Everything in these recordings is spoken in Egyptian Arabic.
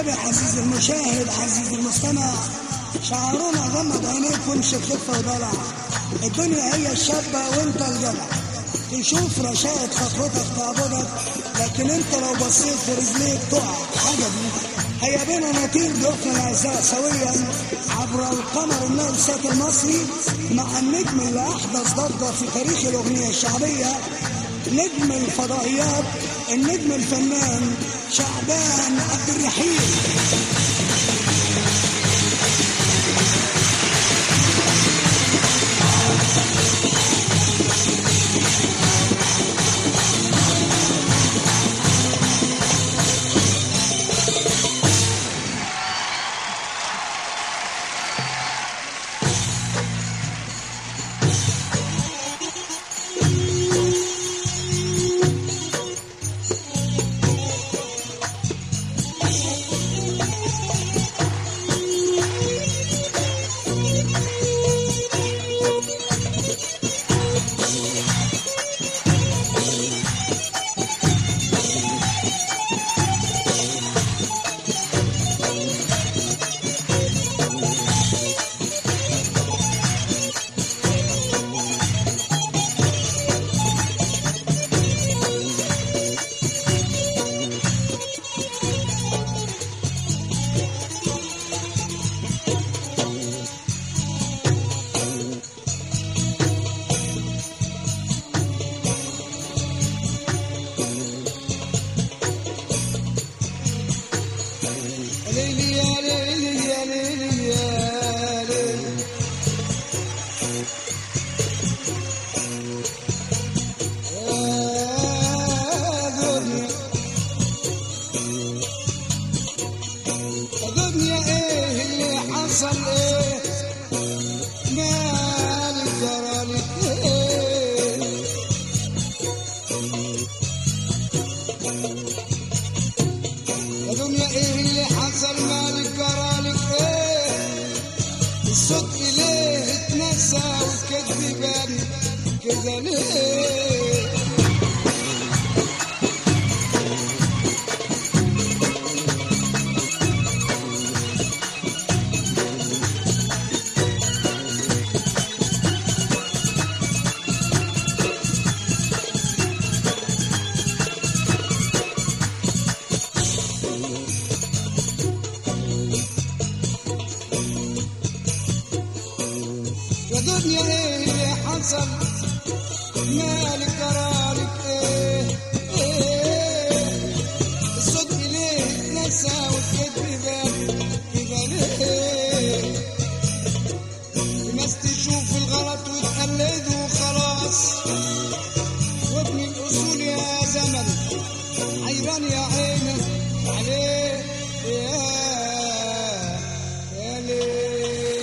النبي عزيز المشاهد عزيز المستمع شعارنا غمض عينيك وامشي خفة ودلع الدنيا هي الشابة وانت الجدع تشوف رشاقة خطوتك تعبدك لكن انت لو بصيت في رجليك تقع عجبي هيا بينا نطير بيوتنا الاعزاء سويا عبر القمر النلسات المصري مع النجم اللي احدث ضجه في تاريخ الاغنيه الشعبيه نجم الفضائيات النجم الفنان شعبان عبد الرحيم ليلي يا ليلي يا ليلي يا ليلي يا دنيا يا دنيا ايه اللي حصل ايه مالك جرالك ايه يا دنيا ايه اللي حصل مالك جرالك ايه الصدق ليه اتنسى والكذب بان كده ليه يا دنيا ايه اللي حصل مالك جرالك ايه ايه الصدق ليه اتنسى والكذب بان كده ليه الناس تشوف الغلط وتقلد وخلاص وابن الاصول يا زمن حيران يا عيني عليه يا يا ليه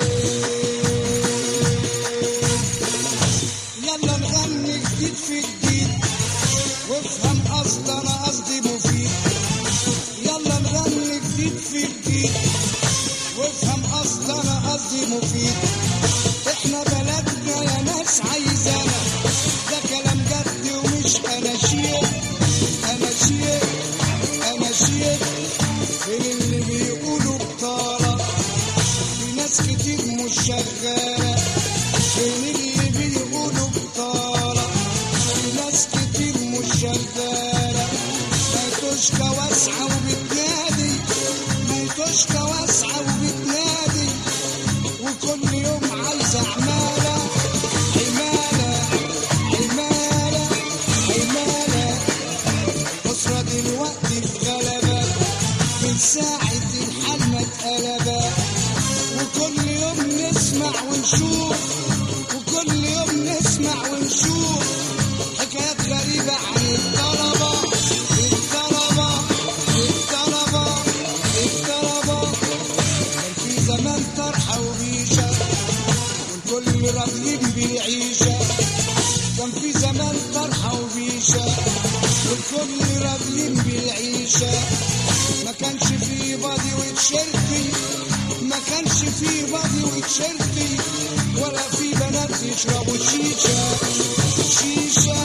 يلا نغني جديد في جديد وافهم قصد انا قصدي مفيد يلا نغني جديد في جديد وافهم قصد انا قصدي مفيد احنا بلدنا يا ناس عايزانا ده كلام جد ومش اناشيد اناشيد اناشيد فين اللي بيقولوا بطالة في ناس كتير مش شغالة فين اللي بيقولوا بطالة في ناس كتير مش شغالة بيتوشكا واسعة وبتنادي بيتوشكا واسعة وبتنادي وكل يوم عايزة عمالة عمالة عمالة عمالة أسرة دلوقتي في غلبة من ساعة الحال ما اتقلبت وكل يوم نسمع ونشوف وكل يوم نسمع ونشوف حكايات غريبة عن الطلبة الطلبة الطلبة الطلبة كان في زمان طرحة وبيشة والكل راضيين بالعيشة كان في زمان طرحة وبيشة والكل راضيين بالعيشة ما كانش فيه بادي وتشيرتي ما كانش فيه بادي وتشيرتي ولا في بنات يشربوا شيشة شيشة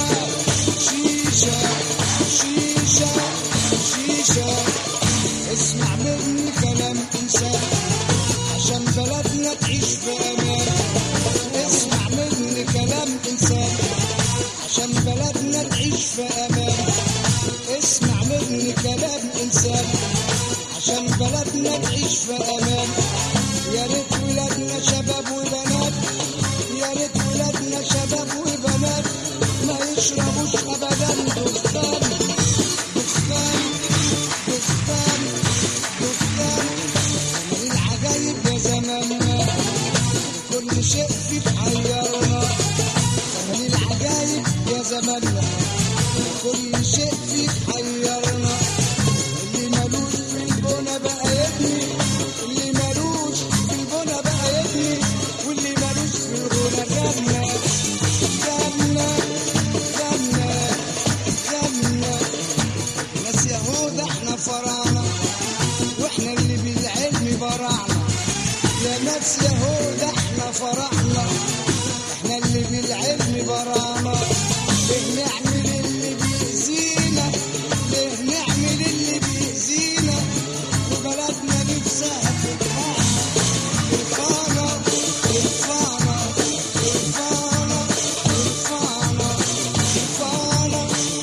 شيشة شيشة شيشة اسمع من مني كلام إنسان عشان بلدنا تعيش في أمان اسمع مني كلام إنسان عشان بلدنا تعيش في أمان اسمع مني كلام إنسان عشان بلدنا تعيش في أمان يا ريت ولادنا شباب وبنات يا ريت ولادنا شباب وبنات ما يشربوش أبدا دخان دخان دخان دخان من العجايب يا زماننا كل شيء فيك حيرنا من العجايب يا زماننا كل شيء فيك حيرنا اللي ملوش في البنا بقى يبني اللي ملوش في البنا بقى يبني واللي ملوش في الغنى غنى غنى غنى غنى ناس يهود احنا فراعنة واحنا اللي بالعلم برعنا يا ناس يهود احنا فراعنة احنا اللي بالعلم برانا ليه نعمل اللي بيأذينا ليه نعمل اللي بيأذينا وبلدنا نفسها ترفعنا ترفعنا ترفعنا ترفعنا ترفعنا ترفعنا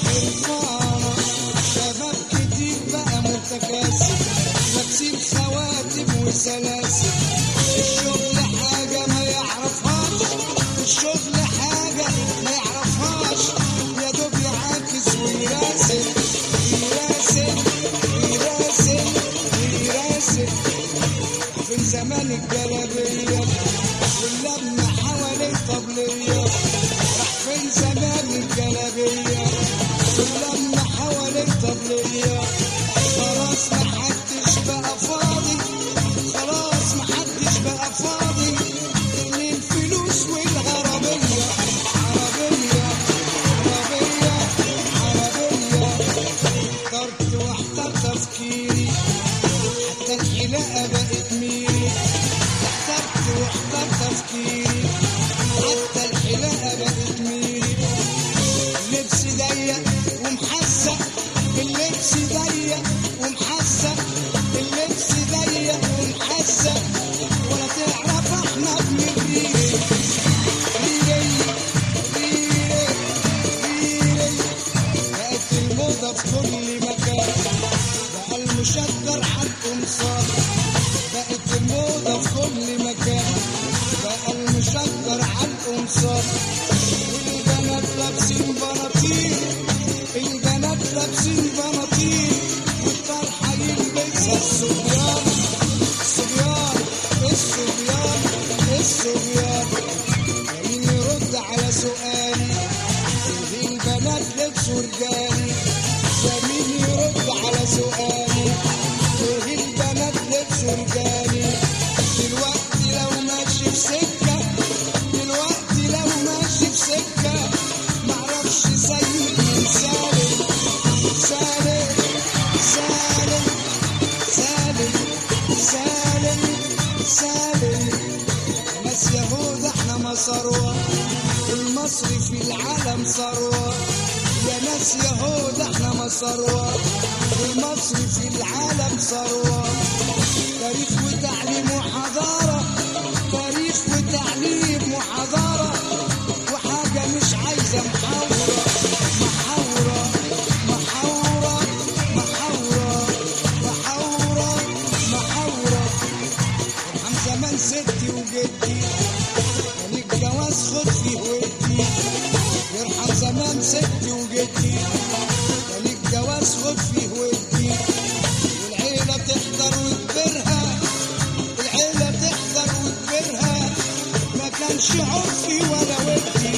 ترفعنا شباب كتير بقى متكاسل لابسين خواتم وسلاسل الشغل حاجة ما يعرفهاش الشغل حاجة ما يعرفهاش يا دوب يعاكس ويراسل يراسل يراسل يراسل في زمان الجلابية واللمة حوالين طبلية راح فين زمان الجلابية واللمة حوالين طبلية خلاص محدش بقى فاضي خلاص محدش بقى فاضي للفلوس والعربية عربية عربية عربية اخترت واحتار تفكيري حتى الحلاقة بقت ميري اخترت واحتار تفكيري حتى الحلاقة بقت ميري اللبس ضيق ومحزق اللبس ضيق ومحزق اللبس ضيق ومحزق ولا تعرف احمد من ريري ريري ريري ريري بقت الموضة في كل مكان بقى المشجر على القمصان بقت الموضة في كل مكان بقى المشجر على القمصان والبنات لابسين بناطيل البنات لابسين بناطيل والطرحة يلبسها الصبيان الصبيان الصبيان الصبيان مين يرد على سؤالي ليه البنات لبسوا رجالي مين يرد على سؤالي ليه البنات لبسوا رجالي دلوقتي لو ماشي في سكة دلوقتي لو ماشي في سكة معرفش سيد من سالم سالم سالم سالم سالم سالم ناس يهود احنا ما ثروة المصري في العالم ثروة يا ناس يهود احنا ما ثروة المصري في العالم ثروة تاريخ وتعليم وحضارة تاريخ وتعليم وحضارة وحاجة مش عايزة محاورة محاورة محاورة محاورة محاورة محاورة ارحم زمان ستي وجدي كان الجواز خد فيه ودي يرحم زمان ستي وجدي كان الجواز خد فيه ودي والعيلة تحضر وتبرها العيلة تحضر وتبرها ما كانش عرفي ولا ودي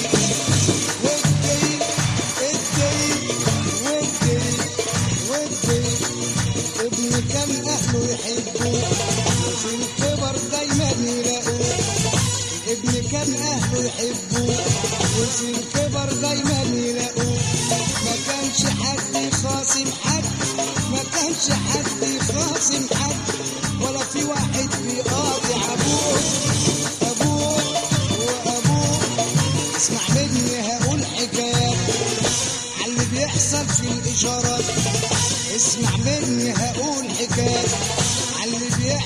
ودي ادي ودي ودي ابني كان اهله يحبوه في الكبر دايما يلاقوه ابني كان اهله يحبوه وفي الكبر دايما يلاقوه ما كانش حد يخاصم حد ما كانش حد يخاصم حد ولا في واحد بيقاطع ابوه ابوه وابوه اسمع مني هقول حكايات على اللي بيحصل في الاشارات اسمع مني هقول حكايات على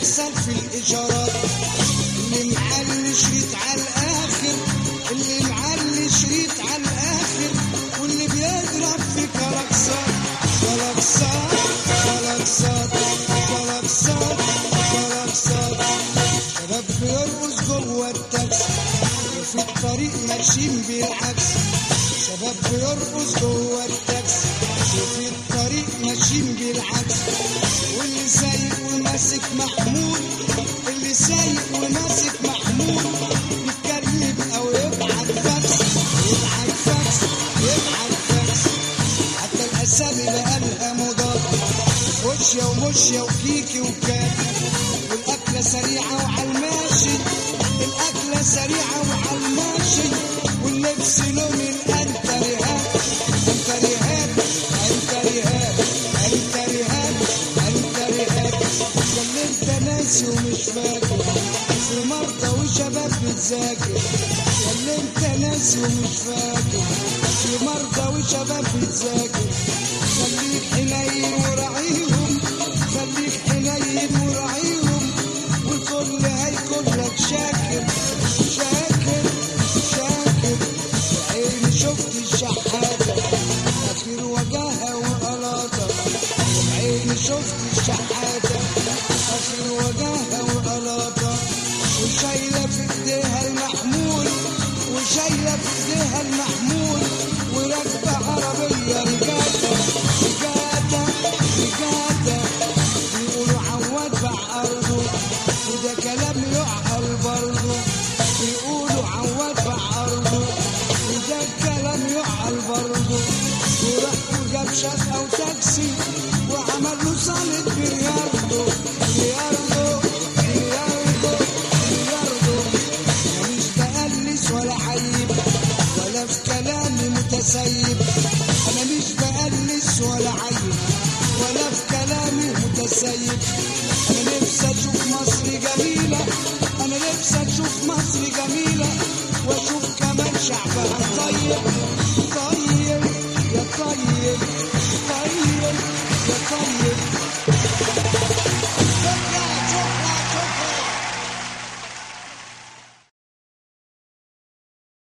بيحصل في الإشارات اللي معلي شريط على الآخر اللي معلي شريط على الآخر واللي بيضرب في كلاكسات كلاكسات كلاكسات كلاكسات كلاكسات شباب بيرقص جوه التاكسي وفي الطريق ماشيين بالعكس شباب بيرقص جوه التاكسي وفي الطريق ماشيين بالعكس واللي سايق وماسك محمول اللي سايق وماسك محمول يتكلم او يبعت فاكس يبعت فاكس يبعت فاكس حتى الاسامي بقى لها مضاد وشيا ومشيا وكيكي وكان والاكله سريعه وعلى الماشي الاكله سريعه وعلى الماشي واللبس لون الانتريهات انتريهات انتريهات انتريهات انتريهات اللي انت ناسي ومش فاكر في مرضى وشباب بتذاكر اللي انت ناسي ومش فاكر في مرضى وشباب بتذاكر خليك حنين وراعيهم خليك حنين وراعيهم والكل هيكون لك شاكر شاكر شاكر عيني شفت الشحاتة آخر وجاهة وقلاطة عيني شفت الشحاتة آخر وجاهة وقلاطة وشايلة في ايديها المحمول وشايلة في ايديها المحمول وراكبة عربية رجالة رجالة رجالة بيقولوا عواد باع أرضه وده كلام يعقل برضه بيقولوا عواد باع أرضه وده كلام يعقل برضه وراح وجاب شقة وتاكسي وعمل له صالة بلياردو بلياردو بلياردو بلياردو أنا مش بقلس ولا عيب ولا في كلامي متسيب أنا مش بقلس ولا عيب ولا في كلامي متسيب أنا نفسي أشوف مصر جميلة أنا نفسي أشوف مصر جميلة وأشوف كمان شعبها طيب